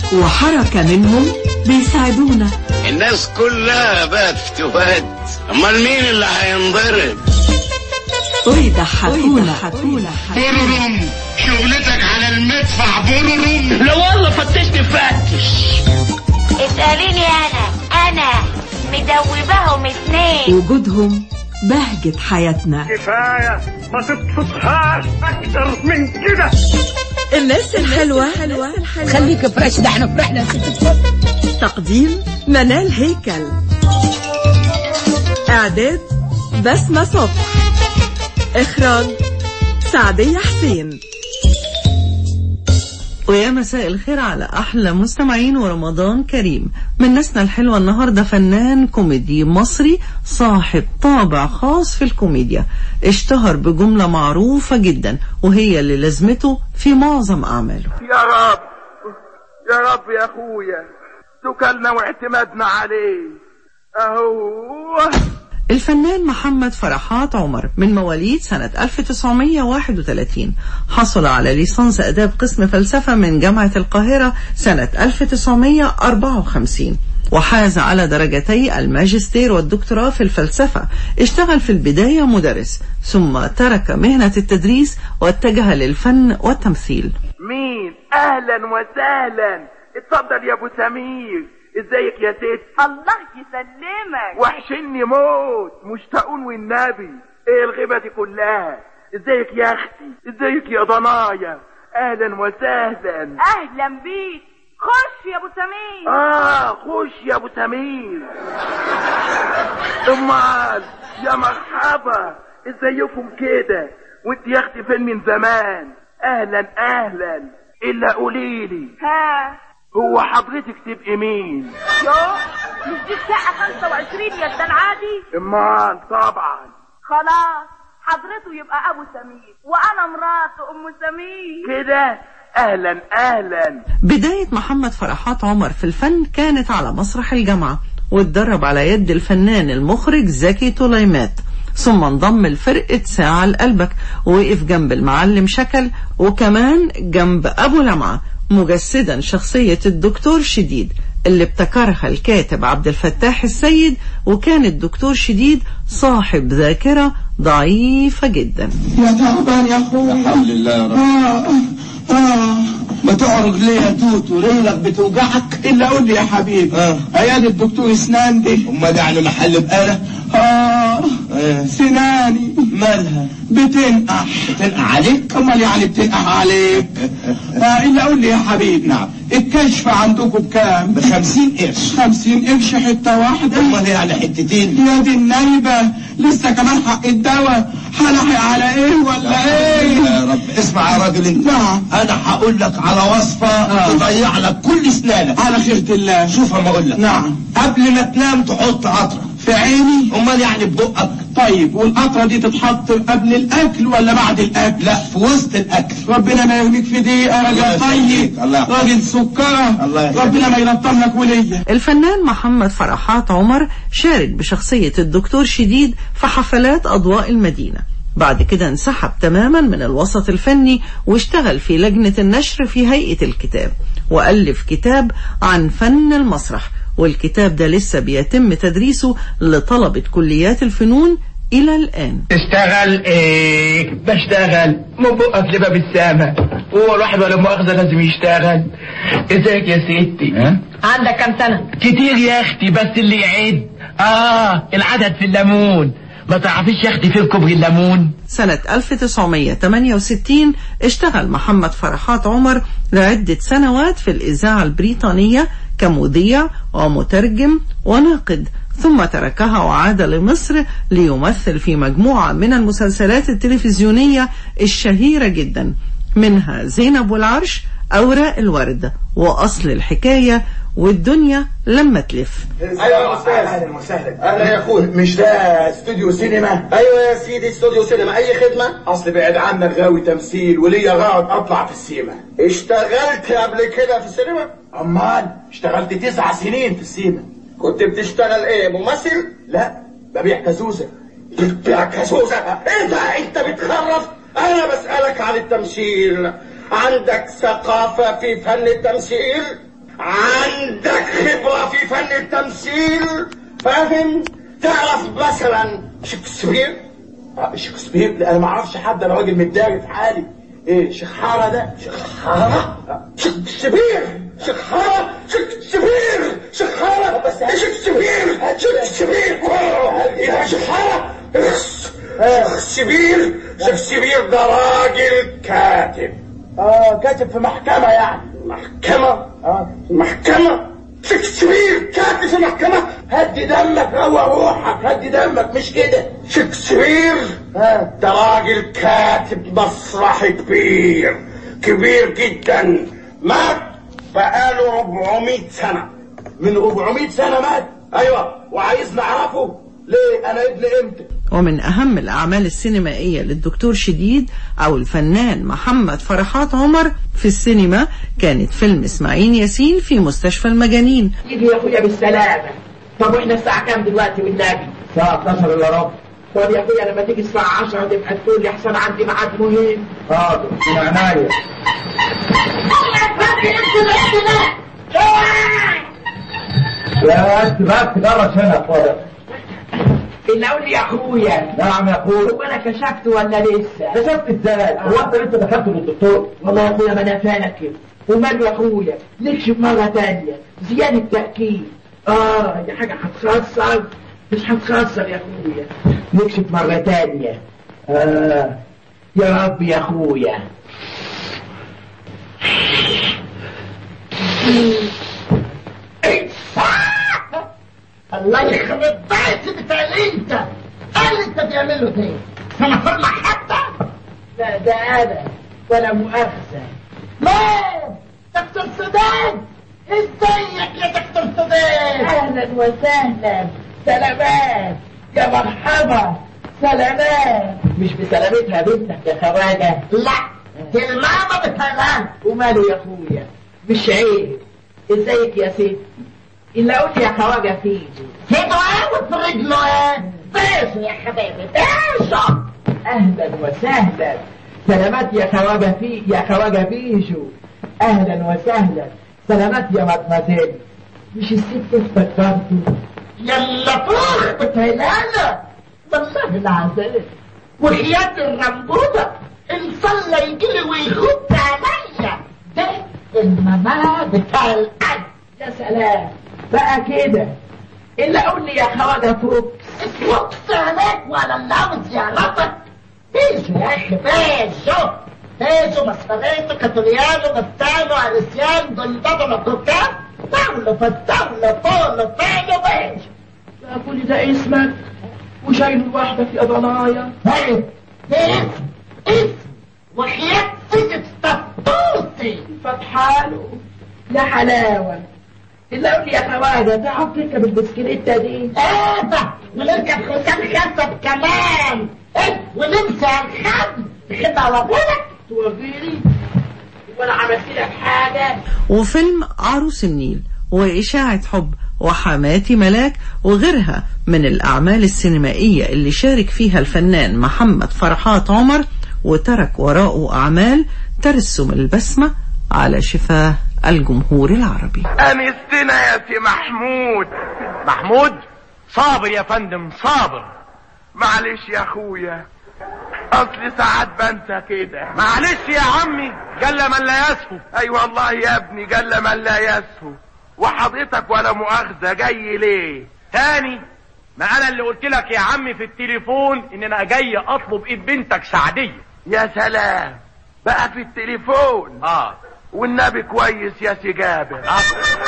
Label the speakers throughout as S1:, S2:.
S1: وحركة منهم بيساعدونا
S2: الناس كلها بقت فتوات امال مين اللي هينضرب
S1: ويضحكونا
S3: بررم شغلتك على المدفع بررم
S4: لا والله فتشني فتش
S5: اسأليني أنا أنا مدوباهم اتنين
S1: وجودهم بهجة حياتنا
S3: كفاية ما تبسطهاش أكتر من كده
S1: الناس الحلوة
S4: خليك فريش ده احنا فرحنا
S1: تقديم منال هيكل إعداد بسمة صبح إخراج سعدية حسين ويا مساء الخير على أحلى مستمعين ورمضان كريم من ناسنا الحلوة النهاردة فنان كوميدي مصري صاحب طابع خاص في الكوميديا اشتهر بجملة معروفة جدا وهي اللي لازمته في معظم أعماله
S6: يا رب يا رب يا اخويا توكلنا واعتمدنا عليه اهو
S1: الفنان محمد فرحات عمر من مواليد سنة 1931 حصل على ليسانس أداب قسم فلسفة من جامعة القاهرة سنة 1954 وحاز على درجتي الماجستير والدكتوراه في الفلسفة اشتغل في البداية مدرس ثم ترك مهنة التدريس واتجه للفن والتمثيل
S6: مين اهلا وسهلا اتفضل يا ابو سمير ازيك يا ست
S5: الله يسلمك
S6: وحشني موت مشتاقون والنبي ايه الغيبه دي كلها ازيك يا اختي ازيك يا ضنايا اهلا وسهلا
S5: أهلا بيك خش يا أبو سمير
S6: اه خش يا ابو سمير امال يا مرحبا ازيكم كده وانت يا اختي فين من زمان اهلا اهلا الا قوليلي
S5: ها
S6: هو حضرتك تبقي مين
S5: يو مش دي الشقة 25 يا ده العادي
S6: امال طبعا
S5: خلاص حضرته يبقى أبو سمير وأنا مراته أم سمير
S6: كده اهلا اهلا
S1: بداية محمد فرحات عمر في الفن كانت على مسرح الجامعة واتدرب على يد الفنان المخرج زكي طليمات ثم انضم لفرقة ساعة لقلبك ووقف جنب المعلم شكل وكمان جنب أبو لمعة مجسدا شخصية الدكتور شديد اللي ابتكرها الكاتب عبد الفتاح السيد وكان الدكتور شديد صاحب ذاكرة ضعيفة جدا
S7: يا تعبان يا اخويا
S8: الحمد لله يا رب
S7: آه آه
S8: ما تعرج ليه يا توتو رجلك بتوجعك
S7: إلا قول لي يا حبيبي
S8: آه.
S7: عيادة الدكتور اسنان دي
S8: امال يعني محل بقاله
S7: آه
S8: آه.
S7: سناني
S8: مالها
S7: بتنقح
S8: تنقع عليك
S7: امال يعني بتنقح عليك آه إلا قول لي يا حبيبي
S8: نعم.
S7: الكشف عندكم بكام
S8: بخمسين قرش
S7: خمسين قرش حتة واحدة
S8: امال يعني حتتين
S7: يا دي النايبة لسه كمان حق الدواء هلحق على ايه ولا ايه
S8: يا رب اسمع يا راجل انت
S7: نعم.
S8: انا هقول لك على وصفة
S7: آه.
S8: تضيع لك كل اسنانك
S7: على خيرة الله
S8: شوف اما اقول لك
S7: نعم
S8: قبل ما تنام تحط قطرة
S7: في عيني
S8: امال يعني ببقك
S7: طيب والقطرة دي تتحط قبل الأكل ولا بعد الأكل؟
S8: لا في وسط الاكل
S7: ربنا ما يرميك في دي يا
S8: الله
S7: راجل طيب
S8: يخليك، الله يخليك.
S7: راجل سكرة
S8: الله يخليك.
S7: ربنا ما يلطم لك وليا
S1: الفنان محمد فرحات عمر شارك بشخصية الدكتور شديد في حفلات أضواء المدينة بعد كده انسحب تماما من الوسط الفني واشتغل في لجنة النشر في هيئة الكتاب وألف كتاب عن فن المسرح والكتاب ده لسه بيتم تدريسه لطلبة كليات الفنون إلى الآن
S4: تشتغل ايه بشتغل من بقك لباب السما هو الواحد ولا مؤاخذة لازم يشتغل ازيك يا ستي
S5: عندك كام سنة؟
S4: كتير يا اختي بس اللي يعد اه العدد في الليمون ما تعرفيش يا اختي فين كوبري الليمون
S1: سنة 1968 اشتغل محمد فرحات عمر لعدة سنوات في الإذاعة البريطانية كمذيع ومترجم وناقد ثم تركها وعاد لمصر ليمثل في مجموعة من المسلسلات التلفزيونية الشهيرة جدا منها زينب والعرش أوراق الورد وأصل الحكاية والدنيا لما تلف
S7: ايوه يا استاذ اهلا وسهلا اهلا يا اخويا مش ده استوديو سينما
S8: ايوه يا سيدي استوديو سينما اي خدمة
S7: اصل بعد عنك غاوي تمثيل وليا غرض اطلع في السيما
S8: اشتغلت قبل كده في السينما
S7: امال اشتغلت تسع سنين في السيما
S8: كنت بتشتغل ايه ممثل
S7: لا ببيع كازوزه
S8: بتبيع كاسوسة ايه ده انت بتخرف انا بسألك عن التمثيل عندك ثقافة في فن التمثيل عندك خبرة في فن التمثيل فاهم تعرف مثلا شكسبير
S4: آه، شكسبير لا انا ما اعرفش حد انا راجل متداري في حالي ايه شيخ حاره ده شيخ
S8: حارة شكسبير شكحارة شكسبير شكحارة بس شكسبير شكسبير يا شكحارة شكسبير شكسبير ده راجل كاتب
S4: اه كاتب في محكمه يعني
S8: محكمة
S4: اه
S8: محكمة شكسبير كاتب في محكمة
S4: هدي دمك روق روحك هدي دمك مش كده
S8: شكسبير
S4: ها
S8: ده راجل كاتب مسرحي كبير كبير جدا مات بقاله 400 سنة
S4: من 400 سنه مات
S8: ايوه
S4: وعايز نعرفه ليه انا ابن امتى
S1: ومن أهم الأعمال السينمائية للدكتور شديد أو الفنان محمد فرحات عمر في السينما كانت فيلم إسماعيل ياسين في مستشفى المجانين
S9: يجي يا اخويا بالسلامة طب واحنا الساعة كام دلوقتي والنبي؟
S4: الساعه 12 الا ربع
S9: طب يا اخويا لما تيجي الساعة 10 تبقى تقول لي احسن عندي ميعاد مهم
S4: حاضر من عناية يا انت بقى تجرش هنا يا اخويا
S9: اللي اقول لي يا اخويا
S4: نعم يا اخويا
S9: هو انا كشفت ولا لسه؟
S4: كشفت ازاي؟ هو انت لسه دخلت للدكتور؟
S9: والله يا اخويا ما انا فاكر وماله يا اخويا نكشف مرة تانية زيادة تأكيد اه دي حاجة هتخسر مش هتخسر يا اخويا نكشف مرة تانية آه يا رب يا اخويا
S10: الله يخرب بيت بتاع انت ايه اللي انت بتعمله ده سنفر لك حتى
S9: لا ده انا ولا مؤاخذة
S10: ليه دكتور سودان ازيك يا دكتور سودان
S9: اهلا وسهلا سلامات يا مرحبا سلامات مش بسلامتها بنتك يا خواجه
S10: لا دي الماما بتاعها
S9: وماله يا اخويا مش عيب ازيك يا ستي الا قلت يا خواجه فيجي
S10: هيدو ايه وفي رجله ايه بيشو يا حبيبي بيشو
S9: اهلا وسهلا سلامات يا خواجه في يا خواجه بيجو اهلا وسهلا سلامات يا مدمزيل مش الست افتكرته
S10: يلا طوخ بتهلاله والله العسل وحياة الرمبوبة ان صلى يجيلي ويخد عليا ده الماما بتاع القلب
S9: يا سلام بقى كده الا قول لي يا خواجه فوق
S10: فوكس عليك ولا اللوز يا ربك بيجو يا اخي بيجو بيجو مسفريتو كاتوليانو مستانو اريسيان دولدادو لكوكا باولو فتاولو بولو بيجو بيجو
S9: لا كل ده اسمك وشايل لوحدك يا ضنايا
S10: هاي اسم اسم وحياة سيدة طفوطي
S9: فتحاله يا حلاوة إلا قول لي يا خواجة تعرف تركب البسكليتة دي
S10: ايه ده ونركب حسام خشب كمان ايه ونمشي على الخد كده على ابوك
S9: توغيري ولا عملت لك حاجة
S1: وفيلم عروس النيل وإشاعة حب وحماتي ملاك وغيرها من الأعمال السينمائية اللي شارك فيها الفنان محمد فرحات عمر وترك وراءه أعمال ترسم البسمة على شفاه الجمهور العربي
S6: أنستنا يا سي محمود
S11: محمود صابر يا فندم صابر
S6: معلش يا أخويا أصل ساعات بنسى كده
S11: معلش يا عمي جل من لا يسهو
S6: أي أيوة والله يا ابني جل من لا يسهو وحضرتك ولا مؤاخذة جاي ليه
S11: تاني ما انا اللي قلت لك يا عمي في التليفون ان انا جاي اطلب ايد بنتك سعدية
S6: يا سلام بقى في التليفون
S11: اه
S6: والنبي كويس يا سي جابر
S11: آه.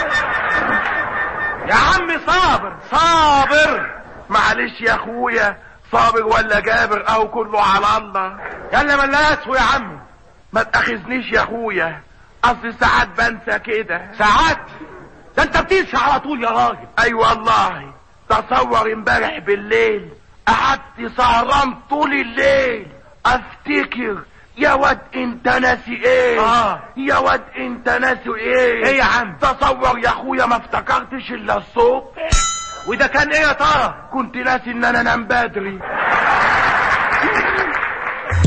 S11: يا عمي صابر صابر
S6: معلش يا اخويا صابر ولا جابر او كله على الله
S11: يلا من لا يسوى يا عمي
S6: ما تاخذنيش يا اخويا اصل ساعات بنسى كده
S11: ساعات ده انت بتنسى على طول يا راجل
S6: اي أيوة والله تصور امبارح بالليل قعدت سهران طول الليل افتكر يا واد انت ناسي ايه
S11: آه.
S6: يا واد انت ناسي ايه
S11: ايه يا عم
S6: تصور يا اخويا ما افتكرتش الا الصوت
S11: وده كان ايه يا ترى
S6: كنت ناسي ان انا انام بدري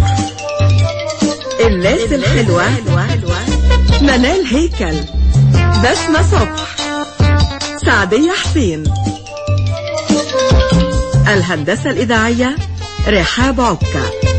S12: الناس الحلوة منال هيكل بسمة صبح سعدية حسين الهندسة الإذاعية رحاب عكا